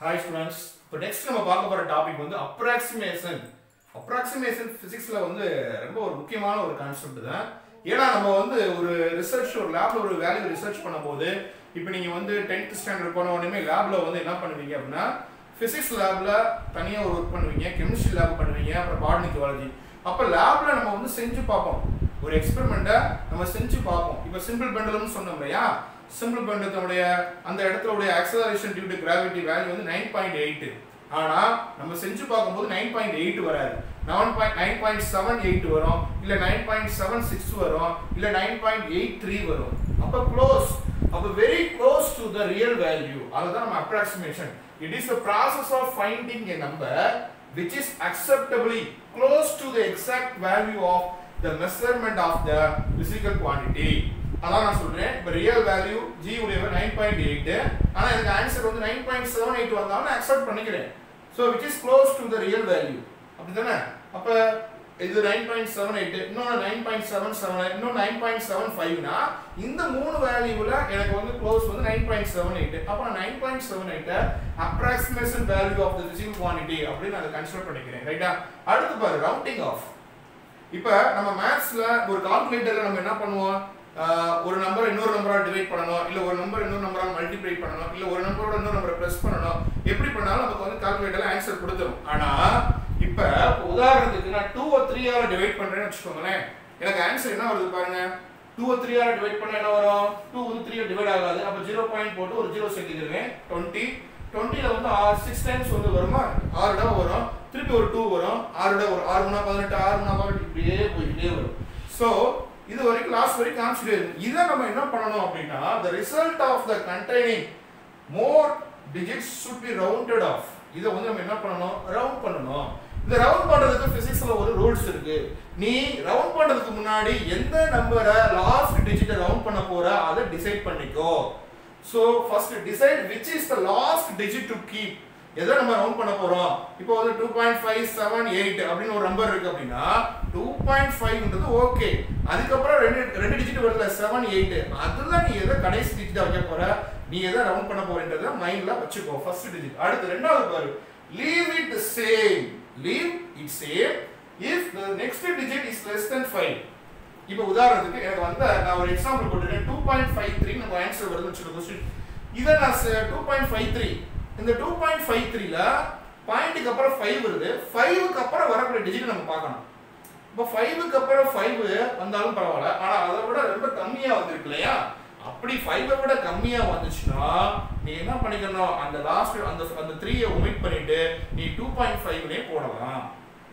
hi students இப்போ next நம்ம பார்க்க போகிற டாபிக் வந்து அப்ராக்சிமேஷன் அப்ராக்சிமேஷன் ஃபிசிக்ஸில் வந்து ரொம்ப ஒரு முக்கியமான ஒரு கான்செப்ட் தான் ஏன்னா நம்ம வந்து ஒரு ரிசர்ச் ஒரு லேப்ல ஒரு வேல்யூ ரிசர்ச் பண்ணும்போது இப்போ நீங்கள் வந்து டென்த் ஸ்டாண்டர்ட் போன உடனே லேப்ல வந்து என்ன பண்ணுவீங்க அப்படின்னா ஃபிசிக்ஸ் லேப்ல தனியாக ஒரு ஒர்க் பண்ணுவீங்க கெமிஸ்ட்ரி லேப் பண்ணுவீங்க அப்புறம் பாட்னி ஜுவாலஜி அப்போ லேப்ல நம்ம வந்து செஞ்சு பார்ப்போம் ஒரு எக்ஸ்பெரிமெண்ட்டை நம்ம செஞ்சு பார்ப்போம் இப்போ சிம்பிள் பெண்டலம்னு சொன்னோம் இல்லையா சிம்பிள் பெண்டலத்தினுடைய அந்த இடத்துல உடைய acceleration due to gravity value வந்து நைன் பாயிண்ட் எயிட் ஆனா நம்ம செஞ்சு பார்க்கும்போது நைன் பாயிண்ட் எயிட் வராது nine point nine point seven eight வரும் இல்ல நைன் பாயிண்ட் செவன் சிக்ஸ் வரும் இல்ல நைன் பாயிண்ட் எயிட் த்ரீ வரும் அப்ப க்ளோஸ் அப்ப very close to the real value அதுதான் நம்ம approximation it is the process of finding a number which is acceptably close to the exact value of the measurement of the physical quantity அதான் நான் சொல்றேன் இப்போ real value G உடைய nine point eight ஆனால் எனக்கு answer வந்து nine point seven eight வந்தாலும் நான் அக்செப்ட் பண்ணிக்கிறேன் so which is close to the real value அப்படி தானே அப்போ இது நைன் பாயிண்ட் செவன் எயிட் இன்னொன்று நைன் பாயிண்ட் செவன் செவன் இன்னும் நைன் பாயிண்ட் செவன் ஃபைவ்னா இந்த மூணு வேல்யூவில் எனக்கு வந்து க்ளோஸ் வந்து நைன் பாயிண்ட் செவன் எயிட் அப்போ நான் நைன் பாயிண்ட் செவன் எயிட்டை approximation value of the physical quantity அப்படின்னு நான் கன்சிடர் பண்ணிக்கிறேன் ரைட்டா அடுத்து பாரு ரவுண்டிங் ஆஃப் இப்போ நம்ம மேத்ஸ்ல ஒரு கால்குலேட்டர்ல நம்ம என்ன பண்ணுவோம் ஆஹ் ஒரு நம்பர் இன்னொரு நம்பரா டிவைட் பண்ணணும் இல்ல ஒரு நம்பர் இன்னொரு நம்பரா மல்டிப்ளை பண்ணணும் இல்ல ஒரு நம்பரோட இன்னொரு நம்பரை பிரஸ் பண்ணணும் எப்படி பண்ணாலும் நமக்கு வந்து கால்குலேட்டர்ல ஆன்சர் கொடுத்துரும் ஆனா இப்ப உதாரணத்துக்கு நான் டூ த்ரீ ஆர் டிவைட் பண்றேன்னு வச்சுக்கோங்களேன் எனக்கு ஆன்சர் என்ன வருது பாருங்க டூ த்ரீ ஆர் டிவைட் பண்ண என்ன வரும் டூ வந்து த்ரீ டிவைட் ஆகாது அப்ப ஜீரோ பாயிண்ட் போட்டு ஒரு ஜீரோ சேர்த்துக்கிறேன் டுவெண்ட்டி டுவெண்ட்டில வந்து ஆறு சிக்ஸ் டைம்ஸ் வந்து வருமா ஆறு இடம் வரும் திருப்பி ஒரு டூ வரும் ஆறு இடம் வரும் ஆறு மணி பதினெட்டு ஆறு மணி பதினெட்டு இப்படியே போயிட்டே வரும் ஸோ இது வரைக்கும் லாஸ்ட் வரைக்கும் காமிச்சிட்டே இருக்கும் இதை நம்ம என்ன பண்ணணும் அப்படின்னா the result of the containing more digits should be rounded off இதை வந்து நம்ம என்ன பண்ணணும் ரவுண்ட் பண்ணணும் இந்த ரவுண்ட் பண்றதுக்கு பிசிக்ஸ்ல ஒரு ரூல்ஸ் இருக்கு நீ ரவுண்ட் பண்றதுக்கு முன்னாடி எந்த நம்பரை லாஸ்ட் டிஜிட்டை ரவுண்ட் பண்ண போற அதை டிசைட் பண்ணிக்கோ so first decide which is the last digit to keep எதை நம்ம ரவுண்ட் பண்ண போறோம் இப்போ வந்து two point five seven eight அப்படின்னு ஒரு நம்பர் இருக்கு அப்படின்னா டூ பாயிண்ட் ஃபைவ்ன்றது ஓகே அதுக்கப்புறம் ரெண்டு ரெண்டு டிஜிட் வருதுல செவன் எயிட் அதுல நீ எதை கடைசி டிஜிட்டா வைக்க போற நீ எதை ரவுண்ட் பண்ண போறன்றத மைண்ட்ல வச்சுக்கோ ஃபர்ஸ்ட் டிஜிட் அடுத்து ரெண்டாவது பாரு leave it same leave it same if the next digit is less than five இப்போ உதாரணத்துக்கு எனக்கு வந்து நான் ஒரு எக்ஸாம்பிள் போட்டுருக்கேன் டூ பாயிண்ட் ஃபைவ் த்ரீ நம்ம ஆன்சர் வருதுன்னு வச்சுக்கோ கொஸ்டின் இதை நான் டூ பாயிண்ட் ஃபைவ் த்ரீ இந்த டூ பாயிண்ட் ஃபைவ் த்ரீல பாயிண்ட்டுக்கு அப்புறம் ஃபைவ் வருது ஃபைவுக்கு அப்புறம் வரக்கூடிய டிஜிட் நம்ம பார்க்கணும் இப்போ ஃபைவுக்கு அப்புறம் ஃபைவ் வந்தாலும் பரவாயில்ல ஆனால் அதை விட ரொம்ப கம்மியாக வந்திருக்கு இல்லையா அப்படி ஃபைவை விட கம்மியாக வந்துச்சுன்னா நீ என்ன பண்ணிக்கணும் அந்த லாஸ்ட் அந்த அந்த த்ரீயை ஒமிட் பண்ணிட்டு நீ டூ பாயிண்ட் ஃபைவ்லேயே போடலாம்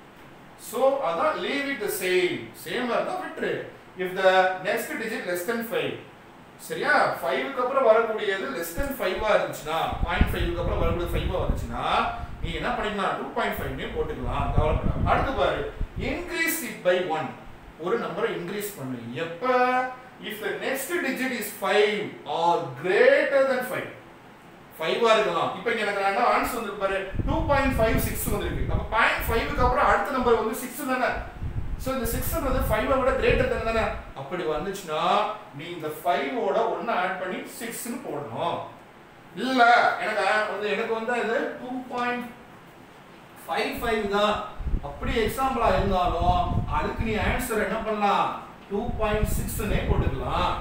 ஸோ அதான் லீவ் இட் சேம் சேமாக இருந்தால் விட்டுரு if the next digit less than five சரியா ஃபைவுக்கு அப்புறம் வரக்கூடியது லெஸ் தென் ஃபைவா இருந்துச்சுன்னா பாயிண்ட் ஃபைவ்க்கு அப்புறம் வரக்கூடிய ஃபைவா வந்துச்சுன்னா நீ என்ன பண்ணிக்கலாம் டூ பாயிண்ட் ஃபைவ்னே போட்டுக்கலாம் கவலைப்படாம அடுத்து பாரு இன்க்ரீஸ் இட் பை ஒன் ஒரு நம்பரை இன்க்ரீஸ் பண்ணு எப்ப if the next digit is five or greater than five ஃபைவா இருக்கலாம் இப்போ இங்க எனக்கு என்ன ஆன்சர் வந்து பாரு டூ பாயிண்ட் ஃபைவ் சிக்ஸ் வந்திருக்கு அப்போ பாயிண்ட் ஃபைவுக்கு அப்புறம் அடுத்த நம்பர் வந்து சிக்ஸ் தானே ஸோ இந்த சிக்ஸ்ன்றது ஃபைவை விட கிரேட்டர் தானே தானே அப்படி வந்துச்சுன்னா நீ இந்த ஃபைவோட ஒன்று ஆட் பண்ணி சிக்ஸ்னு போடணும் இல்லை எனக்கு a- வந்து எனக்கு வந்து இது டூ பாயிண்ட் ஃபைவ் ஃபைவ் தான் அப்படி எக்ஸாம்பிளாக இருந்தாலும் அதுக்கு நீ ஆன்சர் என்ன பண்ணலாம் டூ பாயிண்ட் சிக்ஸ்னே போட்டுக்கலாம்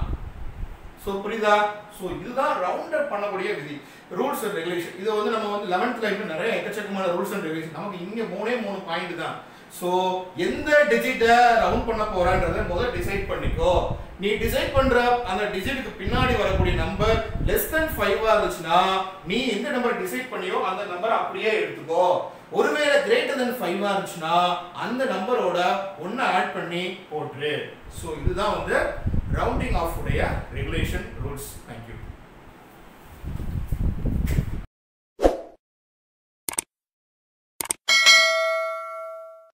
ஸோ புரியுதா ஸோ இதுதான் ரவுண்ட் அப் பண்ணக்கூடிய விதி ரூல்ஸ் அண்ட் ரெகுலேஷன் இது வந்து நம்ம வந்து லெவன்த்ல இன்னும் நிறைய எக்கச்சக்கமான ரூல்ஸ் அண்ட் ரெகுலேஷன் நமக்கு இங்கே மூணே மூணு பாயிண்ட் தான் ஸோ எந்த டிஜிட்டை ரவுண்ட் பண்ண போறன்றதை முதல்ல டிசைட் பண்ணிக்கோ நீ டிசைட் பண்ற அந்த டிஜிட்டுக்கு பின்னாடி வரக்கூடிய நம்பர் லெஸ் தென் ஃபைவா இருந்துச்சுன்னா நீ எந்த நம்பர் டிசைட் பண்ணியோ அந்த நம்பர் அப்படியே எடுத்துக்கோ ஒருவேளை கிரேட்டர் தென் ஃபைவா இருந்துச்சுன்னா அந்த நம்பரோட ஒன்று ஆட் பண்ணி போட்டுரு ஸோ இதுதான் வந்து ரவுண்டிங் ஆஃப் உடைய ரெகுலேஷன் ரூல்ஸ் தேங்க்யூ